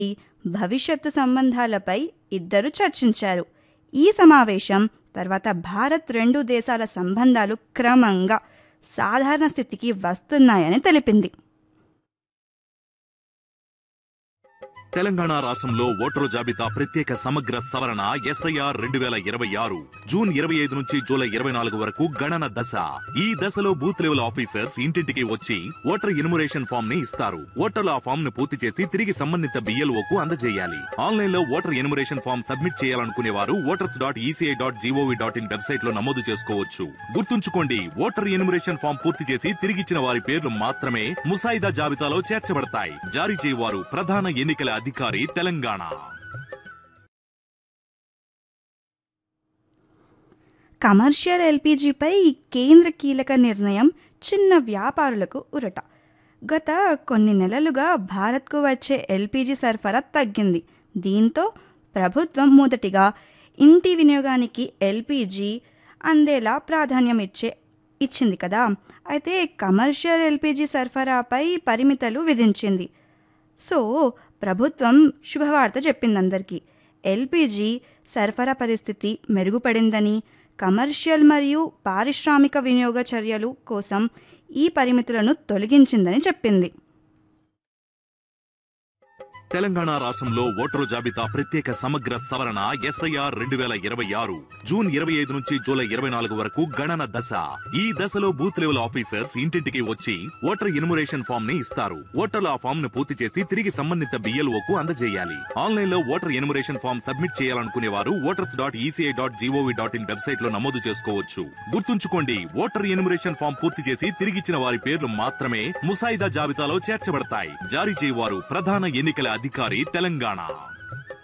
భవిష్యత్తు సంబంధాలపై ఇద్దరు చర్చించారు ఈ సమావేశం తర్వాత భారత్ రెండు దేశాల సంబంధాలు క్రమంగా సాధారణ స్థితికి వస్తున్నాయని తెలిపింది తెలంగాణ రాష్ట్రంలో ఓటరు జాబితా ప్రత్యేక సమగ్ర సవరణ ఎస్ఐఆర్ రెండు వేల ఇరవై ఆరు జూన్ ఇరవై ఐదు నుంచి జూలై ఇరవై నాలుగు వరకు గణన దశ ఈ దశలో బూత్ లెవెల్ ఆఫీసర్స్ ఇంటింటికి వచ్చి ఓటర్ ఇన్మురేషన్ ఫామ్ ని ఇస్తారు ఓటర్లు ఆ ఫామ్ ను పూర్తి చేసి తిరిగి సంబంధిత బిఎల్ఓ కు అందజేయాలి ఆన్లైన్ లో ఓటర్ ఇన్మురేషన్ ఫామ్ సబ్మిట్ చేయాలనుకునే వారు voters dot ECI dot GOV dot in website లో నమోదు చేసుకోవచ్చు గుర్తుంచుకోండి ఓటర్ ఇన్మురేషన్ ఫామ్ పూర్తి చేసి తిరిగిచ్చిన వారి పేర్లు మాత్రమే ముసాయిదా జాబితాలో చేర్చబడతాయి జారీ చేయవారు ప్రధాన ఎన్నికల అధికారి తెలంగాణ కమర్షియల్ ఎల్పీజీపై కేంద్ర కీలక నిర్ణయం చిన్న వ్యాపారులకు ఉరట గత కొన్ని నెలలుగా భారత్కు వచ్చే ఎల్పీజీ సరఫరా తగ్గింది దీంతో ప్రభుత్వం మొదటిగా ఇంటి వినియోగానికి ఎల్పీజీ అందేలా ప్రాధాన్యం ఇచ్చే ఇచ్చింది కదా అయితే కమర్షియల్ ఎల్పీజీ సరఫరాపై పరిమితులు విధించింది సో ప్రభుత్వం శుభవార్త చెప్పింది అందరికీ ఎల్పిజి సరఫరా పరిస్థితి మెరుగుపడిందని కమర్షియల్ మరియు పారిశ్రామిక వినియోగ చర్యలు కోసం ఈ పరిమితులను తొలగించిందని చెప్పింది తెలంగాణ రాష్ట్రంలో ఓటరు జాబితా ప్రత్యేక సమగ్ర సవరణ ఎస్ఐఆర్ రెండు వేల ఇరవై ఆరు జూన్ ఇరవై ఐదు నుంచి జూలై ఇరవై నాలుగు వరకు గణన దశ ఈ దశలో బూత్ లెవెల్ ఆఫీసర్స్ ఇంటింటికి వచ్చి ఓటర్ ఇన్మురేషన్ ఫామ్ ని ఇస్తారు ఓటర్లు ఆ ఫామ్ ను పూర్తి చేసి తిరిగి సంబంధిత బిఎల్ఓ కు అందజేయాలి ఆన్లైన్ లో ఓటర్ ఇన్మురేషన్ ఫామ్ సబ్మిట్ చేయాలనుకునే వారు voters dot ECI dot GOV dot in website లో నమోదు చేసుకోవచ్చు గుర్తుంచుకోండి ఓటర్ ఇన్మురేషన్ ఫామ్ పూర్తి చేసి తిరిగిచ్చిన వారి పేర్లు మాత్రమే ముసాయిదా జాబితాలో చేర్చబడతాయి జారీ చేయవారు ప్రధాన ఎన్నికల అధికారి తెలంగాణ